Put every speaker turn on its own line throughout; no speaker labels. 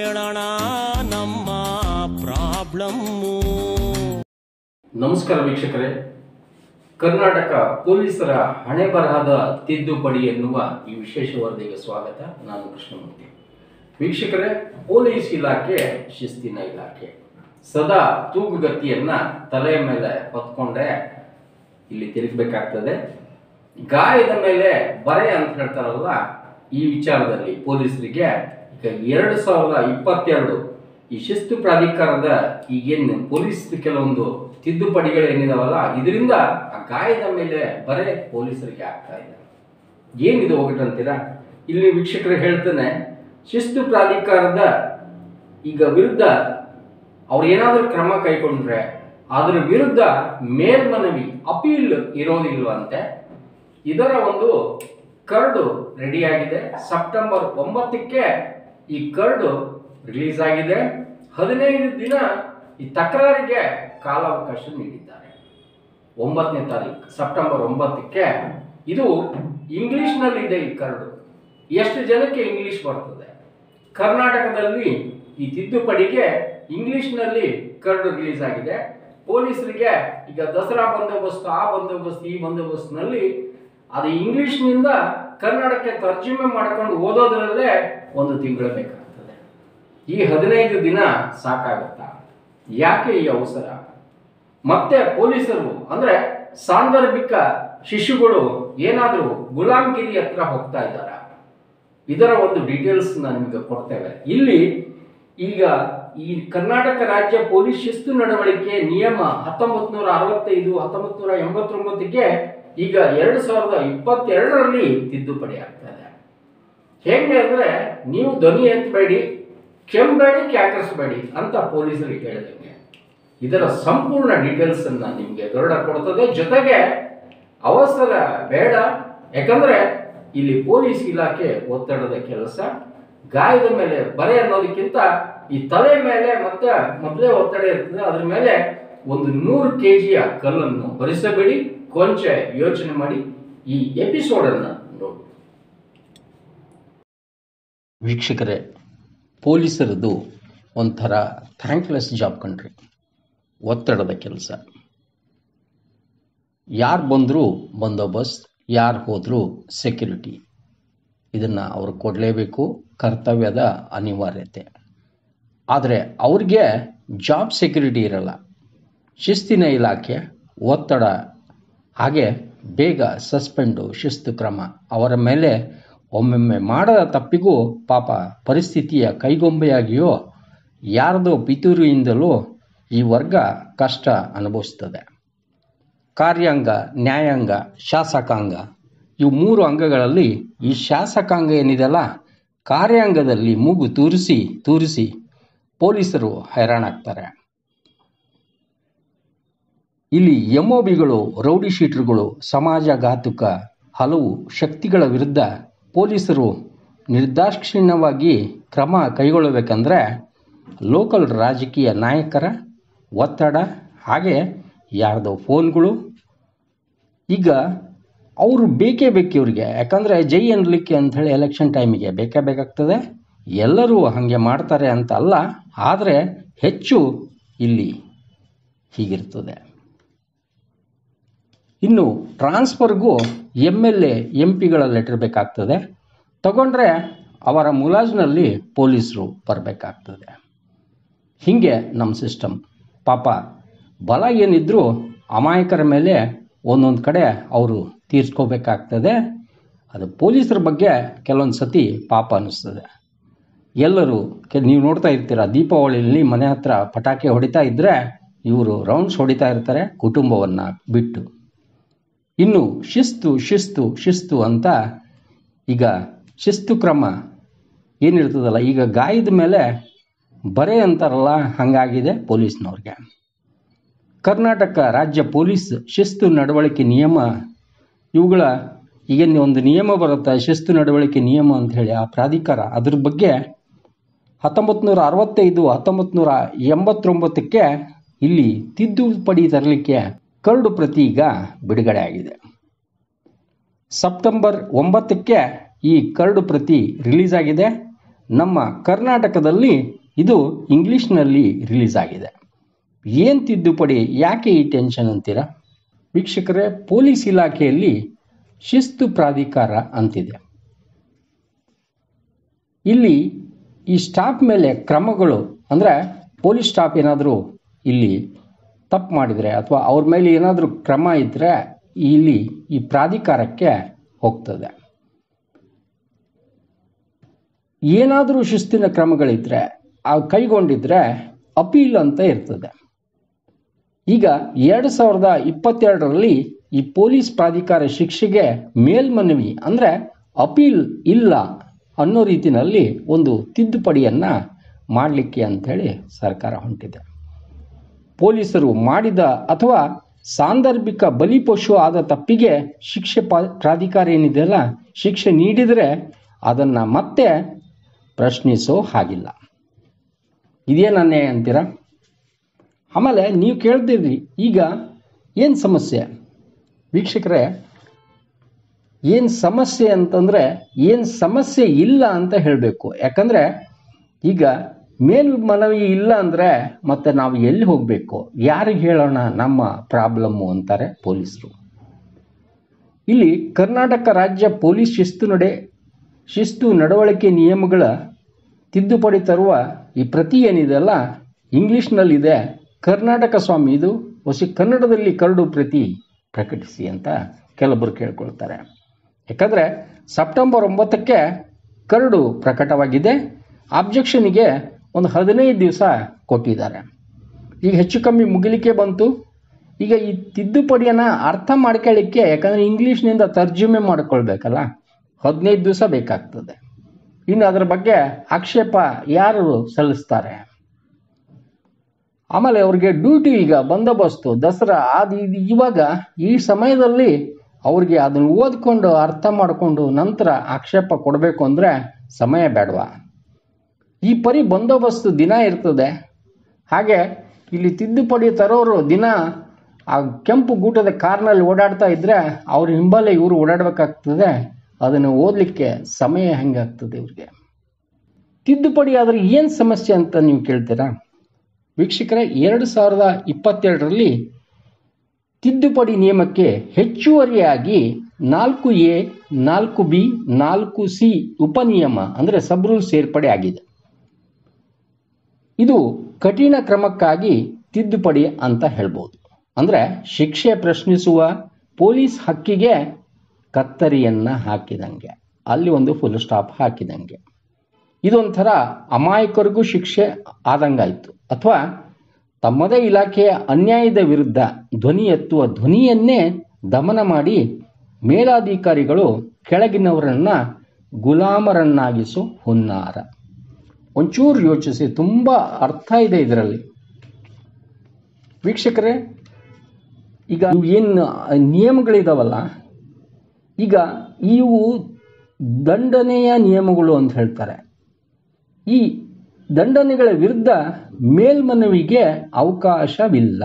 ಕೇಳೋಣ ನಮ್ಮ ಪ್ರಾಬ್ಲಮ್ಮು
ನಮಸ್ಕಾರ ವೀಕ್ಷಕರೇ ಕರ್ನಾಟಕ ಪೊಲೀಸರ ಹಣೆ ಬರಹದ ತಿದ್ದುಪಡಿ ಎನ್ನುವ ಈ ವಿಶೇಷ ವರದಿಗೆ ಸ್ವಾಗತ ನಾನು ಕೃಷ್ಣಮೂರ್ತಿ ವೀಕ್ಷಕರೇ ಪೊಲೀಸ್ ಇಲಾಖೆ ಶಿಸ್ತಿನ ಇಲಾಖೆ ಸದಾ ತೂಗುಗತಿಯನ್ನ ತಲೆಯ ಮೇಲೆ ಹೊತ್ಕೊಂಡೆ ಇಲ್ಲಿ ತಿರುಗಬೇಕಾಗ್ತದೆ ಗಾಯದ ಮೇಲೆ ಬರೆ ಅಂತ ಹೇಳ್ತಾರಲ್ಲ ಈ ವಿಚಾರದಲ್ಲಿ ಪೊಲೀಸರಿಗೆ ಈಗ ಎರಡು ಸಾವಿರದ ಇಪ್ಪತ್ತೆರಡು ಈ ಶಿಸ್ತು ಪ್ರಾಧಿಕಾರದ ಈಗೇನು ಪೊಲೀಸ್ ಕೆಲವೊಂದು ತಿದ್ದುಪಡಿಗಳು ಏನಿದಾವಲ್ಲ ಇದರಿಂದ ಆ ಗಾಯದ ಮೇಲೆ ಬರೆ ಪೊಲೀಸರಿಗೆ ಆಗ್ತಾ ಇದೆ ಏನಿದು ಒಗಟಂತೀರಾ ಇಲ್ಲಿ ವೀಕ್ಷಕರು ಹೇಳ್ತಾನೆ ಶಿಸ್ತು ಪ್ರಾಧಿಕಾರದ ಈಗ ವಿರುದ್ಧ ಅವ್ರು ಏನಾದರೂ ಕ್ರಮ ಕೈಗೊಂಡ್ರೆ ಅದರ ವಿರುದ್ಧ ಮೇಲ್ಮನವಿ ಅಪೀಲ್ ಇರೋದಿಲ್ವಂತೆ ಇದರ ಒಂದು ಕರಡು ರೆಡಿಯಾಗಿದೆ ಸೆಪ್ಟೆಂಬರ್ ಒಂಬತ್ತಕ್ಕೆ ಈ ಕರಡು ರಿಲೀಸ್ ಆಗಿದೆ ಹದಿನೈದು ದಿನ ಈ ತಕರಾರಿಗೆ ಕಾಲಾವಕಾಶ ನೀಡಿದ್ದಾರೆ ಒಂಬತ್ತನೇ ತಾರೀಕು ಸೆಪ್ಟೆಂಬರ್ ಒಂಬತ್ತಕ್ಕೆ ಇದು ಇಂಗ್ಲಿಷ್ನಲ್ಲಿದೆ ಈ ಕರಡು ಎಷ್ಟು ಜನಕ್ಕೆ ಇಂಗ್ಲಿಷ್ ಬರ್ತದೆ ಕರ್ನಾಟಕದಲ್ಲಿ ಈ ತಿದ್ದುಪಡಿಗೆ ಇಂಗ್ಲಿಷ್ನಲ್ಲಿ ಕರಡು ರಿಲೀಸ್ ಆಗಿದೆ ಪೊಲೀಸರಿಗೆ ಈಗ ದಸರಾ ಬಂದೋಬಸ್ತ್ ಆ ಬಂದೋಬಸ್ತ್ ಈ ಬಂದೋಬಸ್ತ್ನಲ್ಲಿ ಅದು ಇಂಗ್ಲಿಷ್ನಿಂದ ಕನ್ನಡಕ್ಕೆ ತರ್ಜುಮೆ ಮಾಡ್ಕೊಂಡು ಓದೋದ್ರಲ್ಲೇ ಒಂದು ತಿಂಗಳು ಬೇಕಾಗ್ತದೆ ಈ ಹದಿನೈದು ದಿನ ಸಾಕಾಗುತ್ತಾ ಯಾಕೆ ಈ ಅವಸರ ಮತ್ತೆ ಪೊಲೀಸರು ಅಂದ್ರೆ ಸಾಂದರ್ಭಿಕ ಶಿಶುಗಳು ಏನಾದರೂ ಗುಲಾಮ್ಗಿರಿ ಹತ್ರ ಹೋಗ್ತಾ ಇದ್ದಾರಾ ಇದರ ಒಂದು ಡೀಟೇಲ್ಸ್ ನಾನು ನಿಮಗೆ ಕೊಡ್ತೇವೆ ಇಲ್ಲಿ ಈಗ ಈ ಕರ್ನಾಟಕ ರಾಜ್ಯ ಪೊಲೀಸ್ ಶಿಸ್ತು ನಡವಳಿಕೆ ನಿಯಮ ಹತ್ತೊಂಬತ್ತು ನೂರ ಅರವತ್ತೈದು ಹತ್ತೊಂಬತ್ತು ನೂರ ಎಂಬತ್ತೊಂಬತ್ತಕ್ಕೆ ಈಗ ಎರಡು ಸಾವಿರದ ಇಪ್ಪತ್ತೆರಡರಲ್ಲಿ ತಿದ್ದುಪಡಿ ಆಗ್ತದೆ ಹೇಗೆ ಅಂದ್ರೆ ನೀವು ಧ್ವನಿ ಎತ್ತಬೇಡಿ ಕೆಂಬೇಡಿ ಕ್ಯಾಕರಿಸಬೇಡಿ ಅಂತ ಪೊಲೀಸರಿಗೆ ಹೇಳಿದಂಗೆ ಇದರ ಸಂಪೂರ್ಣ ಡೀಟೇಲ್ಸ್ ಅನ್ನ ನಿಮಗೆ ಗರುಡ ಕೊಡ್ತದೆ ಜೊತೆಗೆ ಅವಸರ ಬೇಡ ಯಾಕಂದ್ರೆ ಇಲ್ಲಿ ಪೊಲೀಸ್ ಇಲಾಖೆ ಒತ್ತಡದ ಕೆಲಸ ಗಾಯದ ಮೇಲೆ ಬರೆ ಅನ್ನೋದಕ್ಕಿಂತ ಈ ತಲೆ ಮೇಲೆ ಮತ್ತೆ ಮೊದಲೇ ಒತ್ತಡ ಇರ್ತದೆ ಅದ್ರ ಮೇಲೆ ಒಂದು ನೂರು ಕೆ ಜಿಯ ಕಲ್ಲನ್ನು ಹೊರಿಸಬೇಡಿ ಕೊಂಚ ಯೋಚನೆ ಮಾಡಿ ಈ ಎಪಿಸೋಡ್ ಅನ್ನ ನೋಡಿ ವೀಕ್ಷಕರೇ ಪೊಲೀಸರದು ಒಂಥರ ಥ್ಯಾಂಕ್ಲೆಸ್ ಜಾಬ್ ಕಣ್ರಿ ಒತ್ತಡದ ಕೆಲಸ ಯಾರು ಬಂದರೂ ಬಂದೋಬಸ್ತ್ ಯಾರು ಹೋದರೂ ಸೆಕ್ಯುರಿಟಿ ಇದನ್ನು ಅವರು ಕೊಡಲೇಬೇಕು ಕರ್ತವ್ಯದ ಅನಿವಾರ್ಯತೆ ಆದರೆ ಅವ್ರಿಗೆ ಜಾಬ್ ಸೆಕ್ಯುರಿಟಿ ಇರಲ್ಲ ಶಿಸ್ತಿನ ಇಲಾಖೆ ಒತ್ತಡ ಹಾಗೆ ಬೇಗ ಸಸ್ಪೆಂಡು ಶಿಸ್ತು ಕ್ರಮ ಅವರ ಮೇಲೆ ಒಮ್ಮೊಮ್ಮೆ ಮಾಡದ ತಪ್ಪಿಗೂ ಪಾಪ ಪರಿಸ್ಥಿತಿಯ ಕೈಗೊಂಬೆಯಾಗಿಯೋ ಯಾರದೋ ಪಿತೂರಿಯಿಂದಲೂ ಈ ವರ್ಗ ಕಷ್ಟ ಅನುಭವಿಸ್ತದೆ ಕಾರ್ಯಾಂಗ ನ್ಯಾಯಾಂಗ ಶಾಸಕಾಂಗ ಇವು ಮೂರು ಅಂಗಗಳಲ್ಲಿ ಈ ಶಾಸಕಾಂಗ ಏನಿದೆಲ್ಲ ಕಾರ್ಯಾಂಗದಲ್ಲಿ ಮೂಗು ತೂರಿಸಿ ತೂರಿಸಿ ಪೊಲೀಸರು ಹೈರಾಣಾಗ್ತಾರೆ ಇಲ್ಲಿ ಎಮ್ಒಬಿಗಳು ರೌಡಿ ಶೀಟರ್ಗಳು ಸಮಾಜಘಾತುಕ ಹಲವು ಶಕ್ತಿಗಳ ವಿರುದ್ಧ ಪೊಲೀಸರು ನಿರ್ದಾಕ್ಷಿಣ್ಯವಾಗಿ ಕ್ರಮ ಕೈಗೊಳ್ಳಬೇಕಂದ್ರೆ ಲೋಕಲ್ ರಾಜಕೀಯ ನಾಯಕರ ಒತ್ತಡ ಹಾಗೆ ಯಾರ್ದೋ ಫೋನ್ಗಳು ಈಗ ಅವರು ಬೇಕೇ ಬೇಕು ಇವ್ರಿಗೆ ಯಾಕಂದರೆ ಜೈ ಅನ್ಲಿಕ್ಕೆ ಅಂಥೇಳಿ ಎಲೆಕ್ಷನ್ ಟೈಮಿಗೆ ಬೇಕೇ ಬೇಕಾಗ್ತದೆ ಎಲ್ಲರೂ ಹಾಗೆ ಮಾಡ್ತಾರೆ ಅಂತ ಅಲ್ಲ ಆದರೆ ಹೆಚ್ಚು ಇಲ್ಲಿ ಹೀಗಿರ್ತದೆ ಇನ್ನು ಟ್ರಾನ್ಸ್ಫರ್ಗೂ ಎಮ್ ಎಲ್ ಎ ಎಂ ಪಿಗಳ ಲೆಟರ್ ಬೇಕಾಗ್ತದೆ ತಗೊಂಡ್ರೆ ಅವರ ಮುಲಾಜ್ನಲ್ಲಿ ಪೊಲೀಸರು ಬರಬೇಕಾಗ್ತದೆ ಹೀಗೆ ನಮ್ಮ ಸಿಸ್ಟಮ್ ಪಾಪ ಬಲ ಏನಿದ್ರೂ ಅಮಾಯಕರ ಮೇಲೆ ಒಂದೊಂದು ಕಡೆ ಅವರು ತೀರ್ಸ್ಕೋಬೇಕಾಗ್ತದೆ ಅದು ಪೊಲೀಸರ ಬಗ್ಗೆ ಕೆಲವೊಂದು ಸತಿ ಪಾಪ ಅನ್ನಿಸ್ತದೆ ಎಲ್ಲರೂ ಕೆ ನೀವು ನೋಡ್ತಾ ಇರ್ತೀರ ದೀಪಾವಳಿಯಲ್ಲಿ ಮನೆ ಹತ್ರ ಪಟಾಕಿ ಹೊಡಿತಾ ಇದ್ದರೆ ಇವರು ರೌಂಡ್ಸ್ ಹೊಡಿತಾ ಇರ್ತಾರೆ ಕುಟುಂಬವನ್ನು ಬಿಟ್ಟು ಇನ್ನು ಶಿಸ್ತು ಶಿಸ್ತು ಶಿಸ್ತು ಅಂತ ಈಗ ಶಿಸ್ತು ಕ್ರಮ ಏನಿರ್ತದಲ್ಲ ಈಗ ಗಾಯದ ಮೇಲೆ ಬರೆ ಅಂತಾರಲ್ಲ ಹಾಗಾಗಿದೆ ಪೊಲೀಸ್ನವ್ರಿಗೆ ಕರ್ನಾಟಕ ರಾಜ್ಯ ಪೊಲೀಸ್ ಶಿಸ್ತು ನಡವಳಿಕೆ ನಿಯಮ ಇವುಗಳ ಈಗ ಒಂದು ನಿಯಮ ಬರುತ್ತೆ ಶಿಸ್ತು ನಡವಳಿಕೆ ನಿಯಮ ಅಂತ ಹೇಳಿ ಆ ಪ್ರಾಧಿಕಾರ ಅದ್ರ ಬಗ್ಗೆ ಹತ್ತೊಂಬತ್ತು ನೂರ ಅರವತ್ತೈದು ಹತ್ತೊಂಬತ್ತು ನೂರ ಎಂಬತ್ತೊಂಬತ್ತಕ್ಕೆ ಇಲ್ಲಿ ತಿದ್ದುಪಡಿ ತರಲಿಕ್ಕೆ ಕರಡು ಪ್ರತಿ ಈಗ ಬಿಡುಗಡೆ ಆಗಿದೆ ಸೆಪ್ಟೆಂಬರ್ ಒಂಬತ್ತಕ್ಕೆ ಈ ಕರಡು ಪ್ರತಿ ರಿಲೀಸ್ ಆಗಿದೆ ನಮ್ಮ ಕರ್ನಾಟಕದಲ್ಲಿ ಇದು ಇಂಗ್ಲಿಷ್ನಲ್ಲಿ ರಿಲೀಸ್ ಆಗಿದೆ ಏನು ತಿದ್ದುಪಡಿ ಯಾಕೆ ಈ ಟೆನ್ಷನ್ ಅಂತೀರಾ ವೀಕ್ಷಕರೇ ಪೊಲೀಸ್ ಇಲಾಖೆಯಲ್ಲಿ ಶಿಸ್ತು ಪ್ರಾಧಿಕಾರ ಅಂತಿದೆ ಇಲ್ಲಿ ಈ ಸ್ಟಾಫ್ ಮೇಲೆ ಕ್ರಮಗಳು ಅಂದರೆ ಪೊಲೀಸ್ ಸ್ಟಾಫ್ ಏನಾದರೂ ಇಲ್ಲಿ ತಪ್ಪು ಮಾಡಿದರೆ ಅಥವಾ ಅವ್ರ ಮೇಲೆ ಏನಾದರೂ ಕ್ರಮ ಇದ್ದರೆ ಇಲ್ಲಿ ಈ ಪ್ರಾಧಿಕಾರಕ್ಕೆ ಹೋಗ್ತದೆ ಏನಾದರೂ ಶಿಸ್ತಿನ ಕ್ರಮಗಳಿದ್ರೆ ಆ ಕೈಗೊಂಡಿದ್ರೆ ಅಪೀಲ್ ಅಂತ ಇರ್ತದೆ ಈಗ ಎರಡು ಸಾವಿರದ ಇಪ್ಪತ್ತೆರಡರಲ್ಲಿ ಈ ಪೊಲೀಸ್ ಪ್ರಾಧಿಕಾರ ಶಿಕ್ಷೆಗೆ ಮೇಲ್ಮನವಿ ಅಂದರೆ ಅಪೀಲ್ ಇಲ್ಲ ಅನ್ನೋ ರೀತಿಯಲ್ಲಿ ಒಂದು ತಿದ್ದುಪಡಿಯನ್ನು ಮಾಡಲಿಕ್ಕೆ ಅಂಥೇಳಿ ಸರ್ಕಾರ ಹೊಂಟಿದೆ ಪೊಲೀಸರು ಮಾಡಿದ ಅಥವಾ ಸಾಂದರ್ಭಿಕ ಬಲಿಪಶು ಆದ ತಪ್ಪಿಗೆ ಶಿಕ್ಷೆ ಪಾ- ಪ್ರಾಧಿಕಾರ ಏನಿದೆಯಲ್ಲ ಶಿಕ್ಷೆ ನೀಡಿದರೆ ಅದನ್ನು ಮತ್ತೆ ಪ್ರಶ್ನಿಸೋ ಹಾಗಿಲ್ಲ ಇದೇನು ಅನ್ಯಾಯ ಅಂತೀರಾ ಆಮೇಲೆ ನೀವು ಕೇಳ್ತಿದ್ರಿ ಈಗ ಏನು ಸಮಸ್ಯೆ ವೀಕ್ಷಕರೇ ಏನು ಸಮಸ್ಯೆ ಅಂತಂದರೆ ಏನು ಸಮಸ್ಯೆ ಇಲ್ಲ ಅಂತ ಹೇಳಬೇಕು ಯಾಕಂದರೆ ಈಗ ಮೇಲ್ ಮನವಿ ಇಲ್ಲ ಅಂದರೆ ಮತ್ತೆ ನಾವು ಎಲ್ಲಿ ಹೋಗಬೇಕು ಯಾರಿಗೆ ಹೇಳೋಣ ನಮ್ಮ ಪ್ರಾಬ್ಲಮ್ಮು ಅಂತಾರೆ ಪೊಲೀಸರು ಇಲ್ಲಿ ಕರ್ನಾಟಕ ರಾಜ್ಯ ಪೊಲೀಸ್ ಶಿಸ್ತು ನಡೆ ಶಿಸ್ತು ನಡವಳಿಕೆ ನಿಯಮಗಳ ತಿದ್ದುಪಡಿ ತರುವ ಈ ಪ್ರತಿ ಏನಿದೆಯಲ್ಲ ಇಂಗ್ಲಿಷ್ನಲ್ಲಿದೆ ಕರ್ನಾಟಕ ಸ್ವಾಮಿ ಇದು ಹೊಸ ಕನ್ನಡದಲ್ಲಿ ಕರಡು ಪ್ರತಿ ಪ್ರಕಟಿಸಿ ಅಂತ ಕೆಲವರು ಕೇಳ್ಕೊಳ್ತಾರೆ ಯಾಕಂದರೆ ಸೆಪ್ಟೆಂಬರ್ ಒಂಬತ್ತಕ್ಕೆ ಕರಡು ಪ್ರಕಟವಾಗಿದೆ ಆಬ್ಜೆಕ್ಷನ್ಗೆ ಒಂದು ಹದಿನೈದು ದಿವಸ ಕೊಟ್ಟಿದ್ದಾರೆ ಈಗ ಹೆಚ್ಚು ಕಮ್ಮಿ ಮುಗಿಲಿಕ್ಕೆ ಬಂತು ಈಗ ಈ ತಿದ್ದುಪಡಿಯನ್ನು ಅರ್ಥ ಮಾಡ್ಕೊಳ್ಳಿಕ್ಕೆ ಯಾಕಂದರೆ ಇಂಗ್ಲೀಷ್ನಿಂದ ತರ್ಜುಮೆ ಮಾಡ್ಕೊಳ್ಬೇಕಲ್ಲ ಹದಿನೈದು ದಿವಸ ಬೇಕಾಗ್ತದೆ ಇನ್ನು ಅದರ ಬಗ್ಗೆ ಆಕ್ಷೇಪ ಯಾರು ಸಲ್ಲಿಸ್ತಾರೆ ಆಮೇಲೆ ಅವ್ರಿಗೆ ಡ್ಯೂಟಿ ಈಗ ಬಂದೋಬಸ್ತು ದಸರಾ ಅದು ಇದು ಇವಾಗ ಈ ಸಮಯದಲ್ಲಿ ಅವ್ರಿಗೆ ಅದನ್ನು ಓದ್ಕೊಂಡು ಅರ್ಥ ಮಾಡಿಕೊಂಡು ನಂತರ ಆಕ್ಷೇಪ ಕೊಡಬೇಕು ಅಂದರೆ ಸಮಯ ಬೇಡವಾ ಈ ಪರಿ ಬಂದೋಬಸ್ತು ದಿನ ಇರ್ತದೆ ಹಾಗೆ ಇಲ್ಲಿ ತಿದ್ದುಪಡಿ ತರೋರು ದಿನ ಆ ಕೆಂಪು ಗೂಟದ ಕಾರ್ನಲ್ಲಿ ಓಡಾಡ್ತಾ ಇದ್ರೆ ಅವ್ರ ಹಿಂಬಾಲೆ ಇವರು ಓಡಾಡಬೇಕಾಗ್ತದೆ ಅದನ್ನು ಓದಲಿಕ್ಕೆ ಸಮಯ ಹೆಂಗಾಗ್ತದೆ ಇವ್ರಿಗೆ ತಿದ್ದುಪಡಿ ಆದರೆ ಏನು ಸಮಸ್ಯೆ ಅಂತ ನೀವು ಕೇಳ್ತೀರಾ ವೀಕ್ಷಕರೇ ಎರಡು ಸಾವಿರದ ಇಪ್ಪತ್ತೆರಡರಲ್ಲಿ ತಿದ್ದುಪಡಿ ನಿಯಮಕ್ಕೆ ಹೆಚ್ಚುವರಿಯಾಗಿ ನಾಲ್ಕು ಎ ನಾಲ್ಕು ಬಿ ನಾಲ್ಕು ಸಿ ಉಪನಿಯಮ ಅಂದರೆ ಸಬ್ ರೂಲ್ ಸೇರ್ಪಡೆ ಆಗಿದೆ ಇದು ಕಠಿಣ ಕ್ರಮಕ್ಕಾಗಿ ತಿದ್ದುಪಡಿ ಅಂತ ಹೇಳ್ಬೋದು ಅಂದರೆ ಶಿಕ್ಷೆ ಪ್ರಶ್ನಿಸುವ ಪೊಲೀಸ್ ಹಕ್ಕಿಗೆ ಕತ್ತರಿಯನ್ನು ಹಾಕಿದಂಗೆ ಅಲ್ಲಿ ಒಂದು ಫುಲ್ ಸ್ಟಾಪ್ ಹಾಕಿದಂಗೆ ಇದೊಂಥರ ಅಮಾಯಕರಿಗೂ ಶಿಕ್ಷೆ ಆದಂಗಾಯಿತು ಅಥವಾ ತಮ್ಮದೇ ಇಲಾಖೆಯ ಅನ್ಯಾಯದ ವಿರುದ್ಧ ಧ್ವನಿ ಎತ್ತುವ ಧ್ವನಿಯನ್ನೇ ದಮನ ಮಾಡಿ ಮೇಲಾಧಿಕಾರಿಗಳು ಕೆಳಗಿನವರನ್ನ ಗುಲಾಮರನ್ನಾಗಿಸೋ ಹುನ್ನಾರ ಒಂಚೂರು ಯೋಚಿಸಿ ತುಂಬ ಅರ್ಥ ಇದೆ ಇದರಲ್ಲಿ ವೀಕ್ಷಕರೇ ಈಗ ಏನು ನಿಯಮಗಳಿದಾವಲ್ಲ ಈಗ ಇವು ದಂಡನೆಯ ನಿಯಮಗಳು ಅಂತ ಹೇಳ್ತಾರೆ ಈ ದಂಡನೆಗಳ ವಿರುದ್ಧ ಮೇಲ್ಮನವಿಗೆ ಅವಕಾಶವಿಲ್ಲ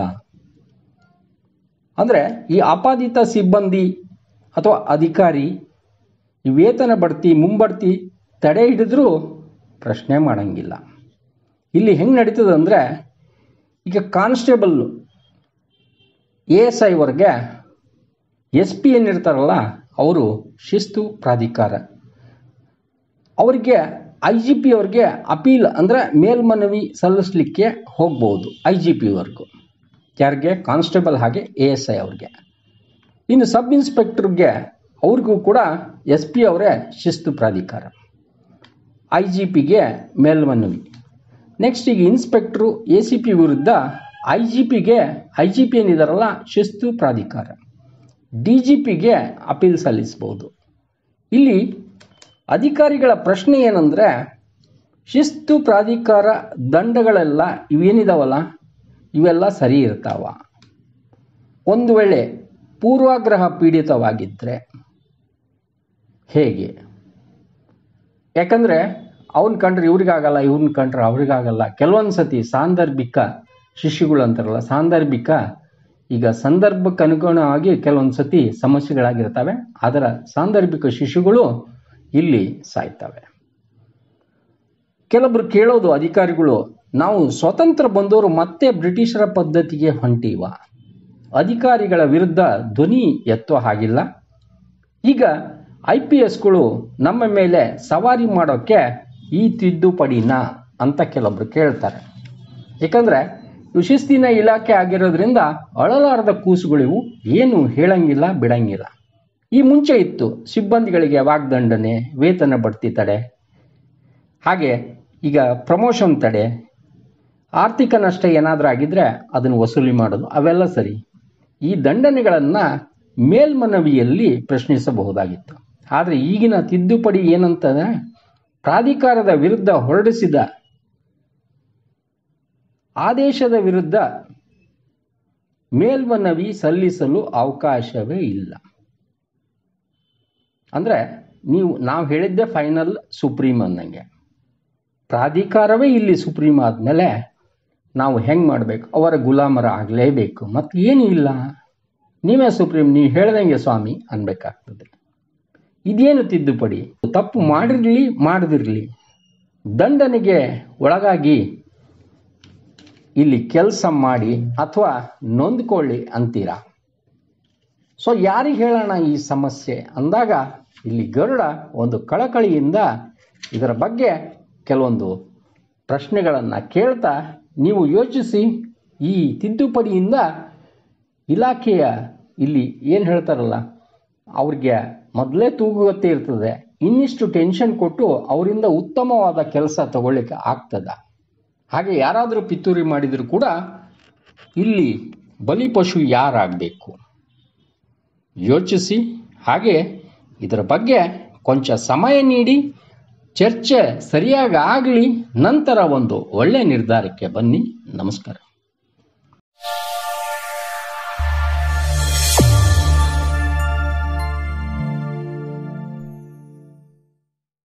ಅಂದರೆ ಈ ಆಪಾದಿತ ಸಿಬ್ಬಂದಿ ಅಥವಾ ಅಧಿಕಾರಿ ಈ ವೇತನ ಬಡ್ತಿ ಮುಂಬಡ್ತಿ ತಡೆ ಹಿಡಿದ್ರೂ ಪ್ರಶ್ನೆ ಮಾಡಂಗಿಲ್ಲ ಇಲ್ಲಿ ಹೆಂಗೆ ನಡೀತದೆ ಅಂದರೆ ಈಗ ಕಾನ್ಸ್ಟೇಬಲ್ಲು ಎ ಎಸ್ ಐವರೆಗೆ ಎಸ್ ಪಿ ಏನಿರ್ತಾರಲ್ಲ ಅವರು ಶಿಸ್ತು ಪ್ರಾಧಿಕಾರ ಅವರಿಗೆ ಐ ಜಿ ಪಿ ಅವ್ರಿಗೆ ಅಪೀಲ್ ಅಂದರೆ ಮೇಲ್ಮನವಿ ಸಲ್ಲಿಸಲಿಕ್ಕೆ ಹೋಗ್ಬೋದು ಐ ಜಿ ಪಿವರೆಗೂ ಯಾರಿಗೆ ಕಾನ್ಸ್ಟೇಬಲ್ ಹಾಗೆ ಎ ಎಸ್ ಐ ಅವ್ರಿಗೆ ಇನ್ನು ಸಬ್ ಇನ್ಸ್ಪೆಕ್ಟರ್ಗೆ ಅವ್ರಿಗೂ ಕೂಡ ಎಸ್ ಪಿ ಅವರೇ ಶಿಸ್ತು ಪ್ರಾಧಿಕಾರ ಐ ಜಿ ಪಿಗೆ ಮೇಲ್ಮನವಿ ನೆಕ್ಸ್ಟ್ ಈಗ ಇನ್ಸ್ಪೆಕ್ಟ್ರು ಎ ಸಿ ಪಿ ವಿರುದ್ಧ ಐ ಜಿ ಪಿಗೆ ಐ ಜಿ ಪಿ ಏನಿದಾರಲ್ಲ ಶಿಸ್ತು ಪ್ರಾಧಿಕಾರ ಡಿ ಜಿ ಪಿಗೆ ಅಪೀಲ್ ಸಲ್ಲಿಸ್ಬೋದು ಇಲ್ಲಿ ಅಧಿಕಾರಿಗಳ ಪ್ರಶ್ನೆ ಏನಂದರೆ ಶಿಸ್ತು ಪ್ರಾಧಿಕಾರ ದಂಡಗಳೆಲ್ಲ ಇವೇನಿದಾವಲ್ಲ ಇವೆಲ್ಲ ಸರಿ ಇರ್ತಾವ ಒಂದು ವೇಳೆ ಪೂರ್ವಾಗ್ರಹ ಪೀಡಿತವಾಗಿದ್ದರೆ ಹೇಗೆ ಯಾಕಂದರೆ ಅವನ್ ಕಂಡ್ರೆ ಇವ್ರಿಗಾಗಲ್ಲ ಇವ್ರನ್ನ ಕಂಡ್ರೆ ಅವ್ರಿಗಾಗಲ್ಲ ಕೆಲವೊಂದು ಸತಿ ಸಾಂದರ್ಭಿಕ ಶಿಶುಗಳು ಅಂತಾರಲ್ಲ ಸಾಂದರ್ಭಿಕ ಈಗ ಸಂದರ್ಭಕ್ಕೆ ಅನುಗುಣವಾಗಿ ಕೆಲವೊಂದು ಸತಿ ಸಮಸ್ಯೆಗಳಾಗಿರ್ತವೆ ಅದರ ಸಾಂದರ್ಭಿಕ ಶಿಶುಗಳು ಇಲ್ಲಿ ಸಾಯ್ತವೆ ಕೆಲವರು ಕೇಳೋದು ಅಧಿಕಾರಿಗಳು ನಾವು ಸ್ವತಂತ್ರ ಬಂದವರು ಮತ್ತೆ ಬ್ರಿಟಿಷರ ಪದ್ಧತಿಗೆ ಹೊಂಟೀವ ಅಧಿಕಾರಿಗಳ ವಿರುದ್ಧ ಧ್ವನಿ ಎತ್ತೋ ಹಾಗಿಲ್ಲ ಈಗ ಐ ಪಿ ಎಸ್ಗಳು ನಮ್ಮ ಮೇಲೆ ಸವಾರಿ ಮಾಡೋಕ್ಕೆ ಈ ತಿದ್ದುಪಡಿನ ಅಂತ ಕೆಲವೊಬ್ರು ಕೇಳ್ತಾರೆ ಏಕೆಂದರೆ ಇವು ಶಿಸ್ತಿನ ಇಲಾಖೆ ಆಗಿರೋದ್ರಿಂದ ಅಳಲಾರದ ಕೂಸುಗಳಿವು ಏನು ಹೇಳಂಗಿಲ್ಲ ಬಿಡಂಗಿಲ್ಲ ಈ ಮುಂಚೆ ಇತ್ತು ಸಿಬ್ಬಂದಿಗಳಿಗೆ ವಾಗ್ದಂಡನೆ ವೇತನ ಬಡ್ತಿ ತಡೆ ಹಾಗೆ ಈಗ ಪ್ರಮೋಷನ್ ತಡೆ ಆರ್ಥಿಕ ನಷ್ಟ ಏನಾದರೂ ಆಗಿದ್ರೆ ಅದನ್ನು ವಸೂಲಿ ಮಾಡೋದು ಅವೆಲ್ಲ ಸರಿ ಈ ದಂಡನೆಗಳನ್ನು ಮೇಲ್ಮನವಿಯಲ್ಲಿ ಪ್ರಶ್ನಿಸಬಹುದಾಗಿತ್ತು ಆದರೆ ಈಗಿನ ತಿದ್ದುಪಡಿ ಏನಂತಂದರೆ ಪ್ರಾಧಿಕಾರದ ವಿರುದ್ಧ ಹೊರಡಿಸಿದ ಆದೇಶದ ವಿರುದ್ಧ ಮೇಲ್ಮನವಿ ಸಲ್ಲಿಸಲು ಅವಕಾಶವೇ ಇಲ್ಲ ಅಂದರೆ ನೀವು ನಾವು ಹೇಳಿದ್ದೆ ಫೈನಲ್ ಸುಪ್ರೀಂ ಅನ್ನಂಗೆ ಪ್ರಾಧಿಕಾರವೇ ಇಲ್ಲಿ ಸುಪ್ರೀಂ ಆದಮೇಲೆ ನಾವು ಹೆಂಗೆ ಮಾಡಬೇಕು ಅವರ ಗುಲಾಮರ ಆಗಲೇಬೇಕು ಮತ್ತು ಏನೂ ಇಲ್ಲ ನೀವೇ ಸುಪ್ರೀಂ ನೀವು ಹೇಳ್ದಂಗೆ ಸ್ವಾಮಿ ಅನ್ಬೇಕಾಗ್ತದೆ ಇದೇನು ತಿದ್ದುಪಡಿ ತಪ್ಪು ಮಾಡಿರಲಿ ಮಾಡದಿರಲಿ ದಂಡನೆಗೆ ಒಳಗಾಗಿ ಇಲ್ಲಿ ಕೆಲಸ ಮಾಡಿ ಅಥವಾ ನೊಂದ್ಕೊಳ್ಳಿ ಅಂತೀರಾ ಸೊ ಯಾರಿಗೆ ಹೇಳೋಣ ಈ ಸಮಸ್ಯೆ ಅಂದಾಗ ಇಲ್ಲಿ ಗರುಡ ಒಂದು ಕಳಕಳಿಯಿಂದ ಇದರ ಬಗ್ಗೆ ಕೆಲವೊಂದು ಪ್ರಶ್ನೆಗಳನ್ನು ಕೇಳ್ತಾ ನೀವು ಯೋಚಿಸಿ ಈ ತಿದ್ದುಪಡಿಯಿಂದ ಇಲಾಖೆಯ ಇಲ್ಲಿ ಏನು ಹೇಳ್ತಾರಲ್ಲ ಅವ್ರಿಗೆ ಮೊದಲೇ ತೂಗುಗತ್ತೆ ಇರ್ತದೆ ಇನ್ನಿಷ್ಟು ಟೆನ್ಷನ್ ಕೊಟ್ಟು ಅವರಿಂದ ಉತ್ತಮವಾದ ಕೆಲಸ ತಗೊಳ್ಳಿಕ್ಕೆ ಆಗ್ತದ ಹಾಗೆ ಯಾರಾದರೂ ಪಿತೂರಿ ಮಾಡಿದರೂ ಕೂಡ ಇಲ್ಲಿ ಬಲಿಪಶು ಯಾರಾಗಬೇಕು ಯೋಚಿಸಿ ಹಾಗೆ ಇದರ ಬಗ್ಗೆ ಕೊಂಚ ಸಮಯ ನೀಡಿ ಚರ್ಚೆ ಸರಿಯಾಗಿ ಆಗಲಿ ನಂತರ ಒಂದು ಒಳ್ಳೆಯ ನಿರ್ಧಾರಕ್ಕೆ ಬನ್ನಿ ನಮಸ್ಕಾರ